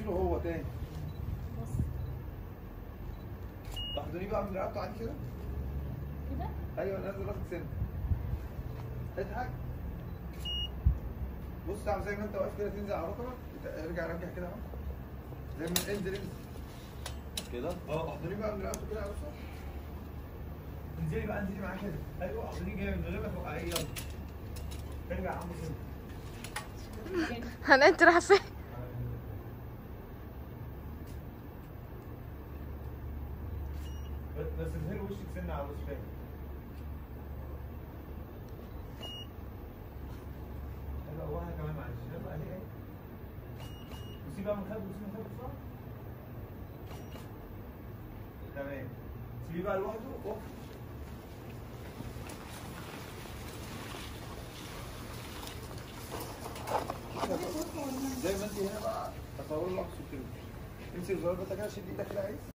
له هو تاني بص تحضنيه بقى من رقبته عادي كده كده ايوه نزل راسك سنه اضحك بص تعمل زي ما انت واقف كده تنزل على ركبك ارجع رجع كده اهو زي ما انزل انزل كده اه احضنيه بقى من رقبته كده على بص انزلي بقى انزلي معاه كده ايوه احضنيه جامد من غير ما توقعيه يلا ارجع يا عم سنه انا انت رايحه فين بس بس انزلي وشك سنه على وش تاني يلا واحده كمان معلش يلا اهي اهي بصي بقى من خد بصي من خد بسرعه تمام سيبيه بقى لوحده اوف زي ما انت هنا بقى تصور لك صوتين امسك الزرار بتاعك كده شد ايدك كده عايز